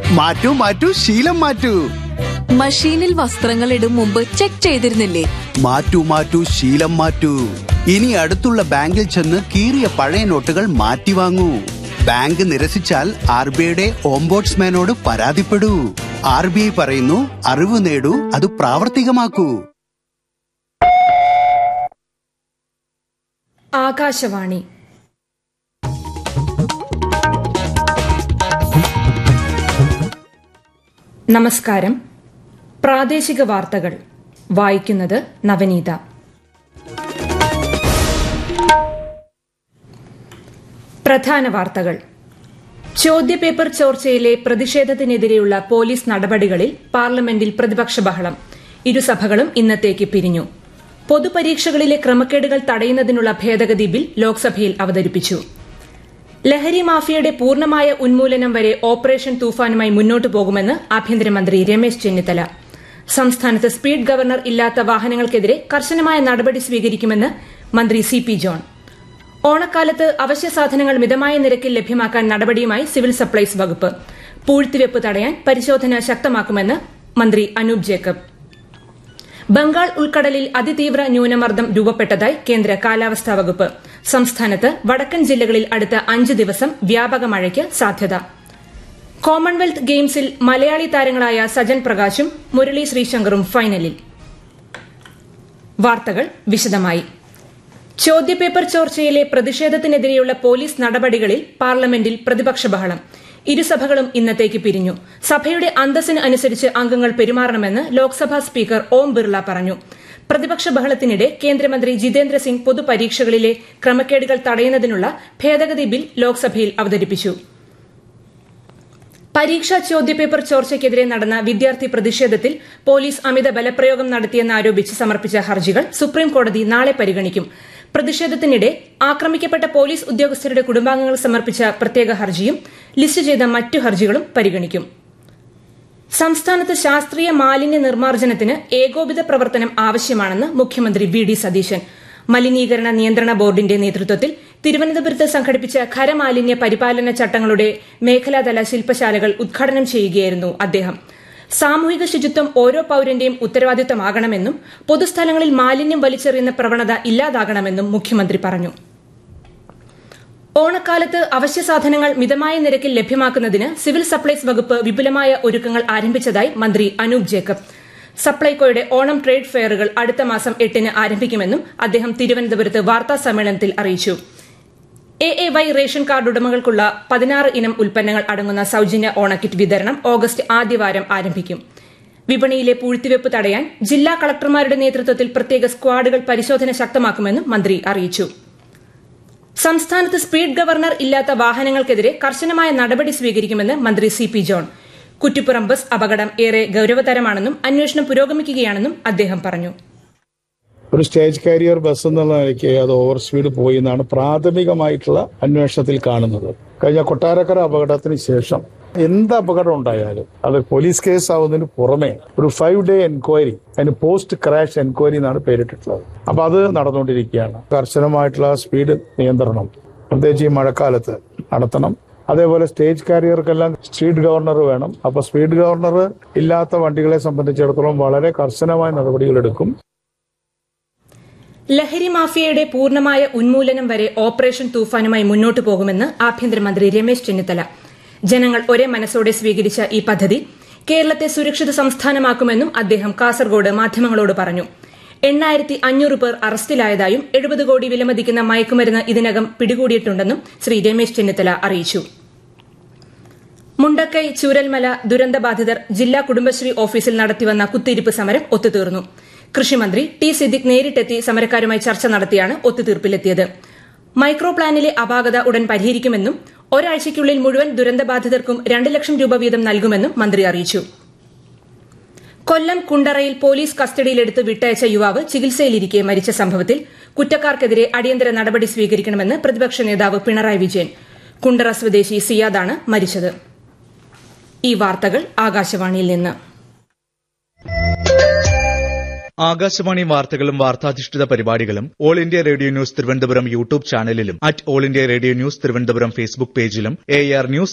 മാറ്റൂ മാറ്റൂ ശീലം മാറ്റൂ മഷീനിൽ വസ്ത്രങ്ങൾ ഇടും മുമ്പ് ചെക്ക് ചെയ്തിരുന്നില്ലേ മാറ്റൂ മാറ്റൂ ശീലം മാറ്റൂ ഇനി അടുത്തുള്ള ബാങ്കിൽ ചെന്ന് കീറിയ പഴയ നോട്ടുകൾ മാറ്റി വാങ്ങൂ ബാങ്ക് നിരസിച്ചാൽ ആർ ബി ഐയുടെ ഓംബോട്സ്മാനോട് പരാതിപ്പെടൂ ആർ ബി ഐ പറയുന്നു അറിവ് നേടൂ അത് പ്രാവർത്തികമാക്കൂ ആകാശവാണി നമസ്കാരം പ്രാദേശിക വാർത്തകൾ വായിക്കുന്നത് നവനീത പ്രധാന വാർത്തകൾ ചോദ്യപേപ്പർ ചോർച്ചയിലെ പ്രതിഷേധത്തിനെതിരെയുള്ള പോലീസ് നടപടികളിൽ പാർലമെന്റിൽ പ്രതിപക്ഷ ബഹളം ഇരുസഭകളും ഇന്നത്തേക്ക് പിരിഞ്ഞു പൊതുപരീക്ഷകളിലെ ക്രമക്കേടുകൾ തടയുന്നതിനുള്ള ഭേദഗതി ബിൽ ലോക്സഭയിൽ അവതരിപ്പിച്ചു ലഹരി മാഫിയയുടെ പൂർണ്ണമായ ഉന്മൂലനം വരെ ഓപ്പറേഷൻ തൂഫാനുമായി മുന്നോട്ടു പോകുമെന്ന് ആഭ്യന്തരമന്ത്രി രമേശ് ചെന്നിത്തല സംസ്ഥാനത്ത് സ്പീഡ് ഗവർണർ ഇല്ലാത്ത വാഹനങ്ങൾക്കെതിരെ കർശനമായ നടപടി സ്വീകരിക്കുമെന്ന് മന്ത്രി സി പി ജോൺ ഓണക്കാലത്ത് അവശ്യ സാധനങ്ങൾ മിതമായ നിരക്കിൽ ലഭ്യമാക്കാൻ നടപടിയുമായി സിവിൽ സപ്ലൈസ് വകുപ്പ് പൂഴ്ത്തിവെപ്പ് തടയാൻ പരിശോധന ശക്തമാക്കുമെന്ന് മന്ത്രി അനൂപ് ജേക്കബ് ബംഗാൾ ഉൾക്കടലിൽ അതിതീവ്ര ന്യൂനമർദ്ദം രൂപപ്പെട്ടതായി കേന്ദ്ര കാലാവസ്ഥാ വകുപ്പ് സംസ്ഥാനത്ത് വടക്കൻ ജില്ലകളിൽ അടുത്ത അഞ്ച് ദിവസം വ്യാപക മഴയ്ക്ക് സാധ്യത കോമൺവെൽത്ത് ഗെയിംസിൽ മലയാളി താരങ്ങളായ സജൻ പ്രകാശും മുരളി ശ്രീശങ്കറും ഫൈനലിൽ വാർത്തകൾ വിശദമായി ചോദ്യപേപ്പർ ചോർച്ചയിലെ പ്രതിഷേധത്തിനെതിരെയുള്ള പോലീസ് നടപടികളിൽ പാർലമെന്റിൽ പ്രതിപക്ഷ ബഹളം ഇരുസഭകളും ഇന്നത്തേക്ക് പിരിഞ്ഞു സഭയുടെ അന്തസ്സിന് അനുസരിച്ച് അംഗങ്ങൾ പെരുമാറണമെന്ന് ലോക്സഭാ സ്പീക്കർ ഓം ബിർള പറഞ്ഞു പ്രതിപക്ഷ ബഹളത്തിനിടെ കേന്ദ്രമന്ത്രി ജിതേന്ദ്ര സിംഗ് പൊതുപരീക്ഷകളിലെ ക്രമക്കേടുകൾ തടയുന്നതിനുള്ള ഭേദഗതി ബിൽ ലോക്സഭയിൽ അവതരിപ്പിച്ചു പരീക്ഷാ ചോദ്യപേപ്പർ ചോർച്ചയ്ക്കെതിരെ നടന്ന വിദ്യാർത്ഥി പ്രതിഷേധത്തിൽ പോലീസ് അമിത ബലപ്രയോഗം നടത്തിയെന്നാരോപിച്ച് സമർപ്പിച്ച ഹർജികൾ സുപ്രീംകോടതി നാളെ പരിഗണിക്കും പ്രതിഷേധത്തിനിടെ ആക്രമിക്കപ്പെട്ട പോലീസ് ഉദ്യോഗസ്ഥരുടെ കുടുംബാംഗങ്ങൾ സമർപ്പിച്ച പ്രത്യേക ഹർജിയും ലിസ്റ്റ് ചെയ്ത മറ്റു ഹർജികളും പരിഗണിക്കും സംസ്ഥാനത്ത് ശാസ്ത്രീയ മാലിന്യ നിർമ്മാർജ്ജനത്തിന് ഏകോപിത പ്രവർത്തനം ആവശ്യമാണെന്ന് മുഖ്യമന്ത്രി വി ഡി സതീശൻ മലിനീകരണ നിയന്ത്രണ ബോർഡിന്റെ നേതൃത്വത്തിൽ തിരുവനന്തപുരത്ത് സംഘടിപ്പിച്ച ഖരമാലിന്യ പരിപാലന ചട്ടങ്ങളുടെ മേഖലാതല ശില്പശാലകൾ ഉദ്ഘാടനം ചെയ്യുകയായിരുന്നു അദ്ദേഹം സാമൂഹിക ശുചിത്വം ഓരോ പൌരന്റെയും ഉത്തരവാദിത്തമാകണമെന്നും പൊതുസ്ഥലങ്ങളിൽ മാലിന്യം വലിച്ചെറിയുന്ന പ്രവണത ഇല്ലാതാകണമെന്നും മുഖ്യമന്ത്രി പറഞ്ഞു ഓണക്കാലത്ത് അവശ്യ സാധനങ്ങൾ മിതമായ നിരക്കിൽ ലഭ്യമാക്കുന്നതിന് സിവിൽ സപ്ലൈസ് വകുപ്പ് വിപുലമായ ഒരുക്കങ്ങൾ ആരംഭിച്ചതായി മന്ത്രി അനൂപ് ജേക്കബ് സപ്ലൈകോയുടെ ഓണം ട്രേഡ് ഫെയറുകൾ അടുത്ത മാസം എട്ടിന് ആരംഭിക്കുമെന്നും അദ്ദേഹം തിരുവനന്തപുരത്ത് വാർത്താ സമ്മേളനത്തിൽ അറിയിച്ചു A A Y ration card ഉടമകൾക്കുള്ള പതിനാറ് ഇനം ഉൽപ്പന്നങ്ങൾ അടങ്ങുന്ന സൌജന്യ ഓണക്കിറ്റ് വിതരണം ഓഗസ്റ്റ് ആദ്യവാരം ആരംഭിക്കും വിപണിയിലെ പൂഴ്ത്തിവെപ്പ് തടയാൻ ജില്ലാ കളക്ടർമാരുടെ നേതൃത്വത്തിൽ പ്രത്യേക സ്ക്വാഡുകൾ പരിശോധന ശക്തമാക്കുമെന്നും മന്ത്രി അറിയിച്ചു സംസ്ഥാനത്ത് സ്പീഡ് ഗവർണർ ഇല്ലാത്ത വാഹനങ്ങൾക്കെതിരെ കർശനമായ നടപടി സ്വീകരിക്കുമെന്ന് മന്ത്രി C P John Kuttippuram bus അപകടം ഏറെ ഗൌരവതരമാണെന്നും അന്വേഷണം പുരോഗമിക്കുകയാണെന്നും അദ്ദേഹം പറഞ്ഞു ഒരു സ്റ്റേജ് കാരിയർ ബസ് എന്നുള്ള നിലയ്ക്ക് അത് ഓവർ സ്പീഡ് പോയി എന്നാണ് പ്രാഥമികമായിട്ടുള്ള അന്വേഷണത്തിൽ കാണുന്നത് കഴിഞ്ഞ കൊട്ടാരക്കര അപകടത്തിന് ശേഷം എന്ത് അപകടം ഉണ്ടായാലും അത് പോലീസ് കേസ് ആവുന്നതിന് പുറമെ ഒരു ഫൈവ് ഡേ എൻക്വയറി അതിന് പോസ്റ്റ് ക്രാഷ് എൻക്വയറി എന്നാണ് പേരിട്ടിട്ടുള്ളത് അപ്പൊ അത് നടന്നുകൊണ്ടിരിക്കുകയാണ് കർശനമായിട്ടുള്ള സ്പീഡ് നിയന്ത്രണം പ്രത്യേകിച്ച് ഈ മഴക്കാലത്ത് നടത്തണം അതേപോലെ സ്റ്റേജ് കാരിയർക്കെല്ലാം സ്പീഡ് ഗവർണർ വേണം അപ്പൊ സ്പീഡ് ഗവർണർ ഇല്ലാത്ത വണ്ടികളെ സംബന്ധിച്ചിടത്തോളം വളരെ കർശനമായ നടപടികൾ എടുക്കും ലഹരി മാഫിയയുടെ പൂർണ്ണമായ ഉന്മൂലനം വരെ ഓപ്പറേഷൻ തൂഫാനുമായി മുന്നോട്ടു പോകുമെന്ന് ആഭ്യന്തരമന്ത്രി രമേശ് ചെന്നിത്തല ജനങ്ങൾ ഒരേ മനസ്സോടെ സ്വീകരിച്ച ഈ പദ്ധതി കേരളത്തെ സുരക്ഷിത സംസ്ഥാനമാക്കുമെന്നും അദ്ദേഹം കാസർഗോഡ് മാധ്യമങ്ങളോട് പറഞ്ഞു എണ്ണായിരത്തി അഞ്ഞൂറ് പേർ അറസ്റ്റിലായതായും എഴുപത് കോടി വിലമതിക്കുന്ന മയക്കുമരുന്ന് ഇതിനകം പിടികൂടിയിട്ടുണ്ടെന്നും ശ്രീ രമേശ് ചെന്നിത്തല അറിയിച്ചു മുണ്ടക്കൈ ചൂരൽമല ദുരന്തബാധിതർ ജില്ലാ കുടുംബശ്രീ ഓഫീസിൽ നടത്തിവന്ന കുത്തിയിരിപ്പ് സമരം ഒത്തുതീർന്നു കൃഷിമന്ത്രി ടി സിദ്ദിഖ് നേരിട്ടെത്തി സമരക്കാരുമായി ചർച്ച നടത്തിയാണ് ഒത്തുതീർപ്പിലെത്തിയത് മൈക്രോ പ്ലാനിലെ അപാകത ഉടൻ പരിഹരിക്കുമെന്നും ഒരാഴ്ചയ്ക്കുള്ളിൽ മുഴുവൻ ദുരന്തബാധിതർക്കും രണ്ട് ലക്ഷം രൂപ വീതം നൽകുമെന്നും മന്ത്രി അറിയിച്ചു കൊല്ലം കുണ്ടറയിൽ പോലീസ് കസ്റ്റഡിയിലെടുത്ത് വിട്ടയച്ച യുവാവ് ചികിത്സയിലിരിക്കെ മരിച്ച സംഭവത്തിൽ കുറ്റക്കാർക്കെതിരെ അടിയന്തര നടപടി സ്വീകരിക്കണമെന്ന് പ്രതിപക്ഷ നേതാവ് പിണറായി വിജയൻ കുണ്ടറ സ്വദേശി സിയാദാണ് മരിച്ചത് ഈ വാർത്തകൾ ആകാശവാണിയിൽ നിന്ന് ആകാശവാണി വാർത്തകളും വാർത്താധിഷ്ഠിത പരിപാടികളും All India Radio news Thiruvananthapuram YouTube ചാനലിലും at All India Radio news Thiruvananthapuram Facebook പേജിലും എ ആർ ന്യൂസ്